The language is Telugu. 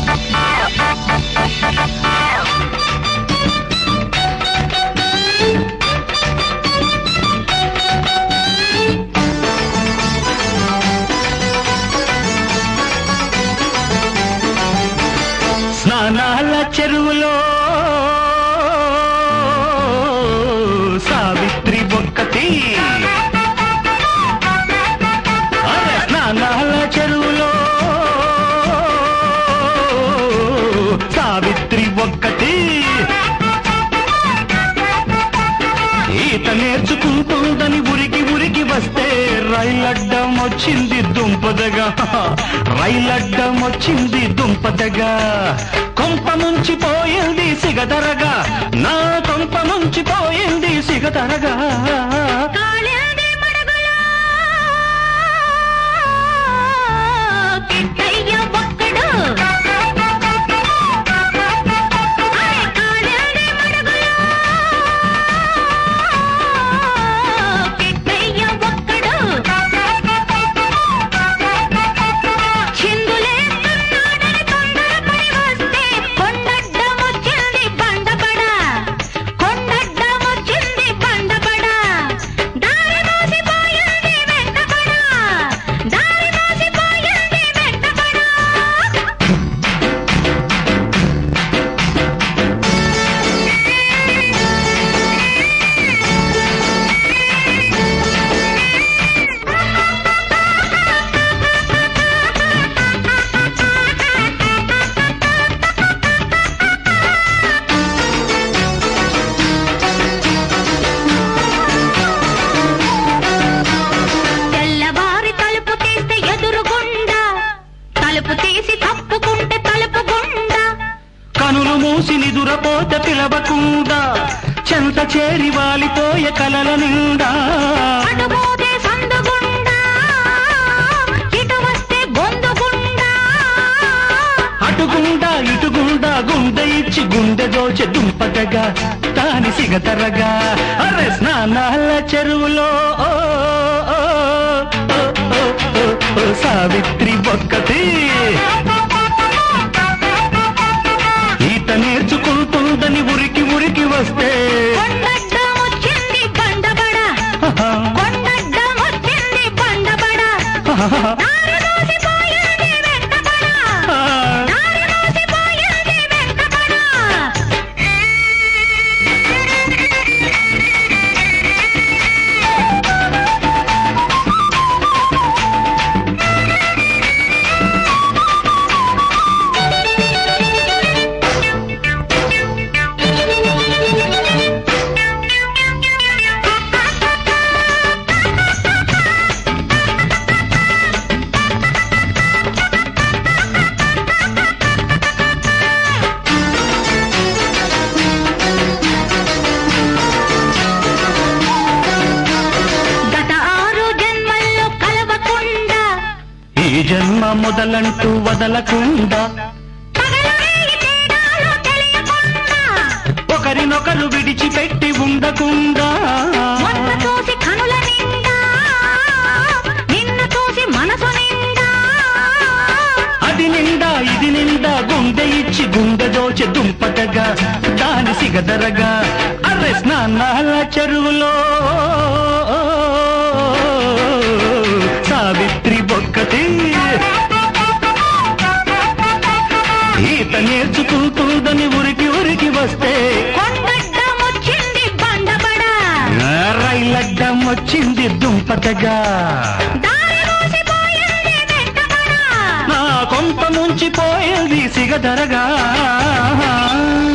స్నానాల చెరువులో సావిత్రి ఒక్కటి అరే స్నానాల చెరువులో సావిత్రి ఒక్కటి ఈత నేర్చుకుంటుందని ఉరికి ఉరికి వస్తే రైలడ్డం వచ్చింది దుంపదగా రైలడ్డం వచ్చింది దుంపదగా కొంప నుంచి పోయింది సిగదరగా నా కొంప నుంచి పోయింది సిగదరగా కాళేది మడుగులో కిట్టయ్య ఒక్కడు అరే కాళేది మడుగులో కిట్టయ్య ఒక్కడు చిందులేస్తున్నాడని తొందరపడి వస్తే కొండడ్డమొచ్చింది బండబడ కొండడ్డమొచ్చింది బండబడ దారి మోసిపోయింది వెంటబడ దారి మోసిపోయింది వెంటబడ తెల్లవారి తలుపు తీస్తే ఎదురుగుండా తలుపు తీసి తప్పుకుంటే తలుపు గుండా కనులు మూసి నిదురపోత పిలవకుండా చెంత చేరి వాలిపోయే కలల నిండా అటుపోతే సందుగుండా ఇటు వస్తే బొందుగుండా అటుగుండా ఇటుగుండా గుండె ఇచ్చి గుండె దోచె దుంపటగా తాని సిగతరగా అరే స్నానాల చెరువులో ఓ, ఓ, ఓ, ఓ, ఓ, ఓ, సావిత్రి ఒక్కటి ఈత నేర్చుకుంటుందని ఉరికి ఉరికి వస్తే కొండడ్డం వచ్చింది బండబడ కొండడ్డం వచ్చింది బండబడ దారి మోసిపోయేది వెంటబడ దారి మోసిపోయేది వెంటబడ గత ఆరు జన్మల్లో కలవకుండా ఈ జన్మ మొదలంటూ వదలకుండా పగలు రేయి తేడాలు తెలియకుండా ఒకరినొకరు విడిచిపెట్టి ఉండకుండా మొన్న చూసి కనుల నిండా నిన్ను చూసి మనసు నిండా అది నిండా ఇది నిండా గుండె ఇచ్చి గుండె దోచె దుంపటగా దాని సిగదరగా అరే స్నానాల చెరువులో సావిత్రి బొక్కటి ఈత నేర్చుకుంటుందని ఉరికి ఉరికి వస్తే కొండడ్డం వచ్చింది బండబడ రైలడ్డం వచ్చింది దుంపటగా దారి మోసిపోయింది వెంటబడ నా కొంప నుంచి పోయింది సిగదరగా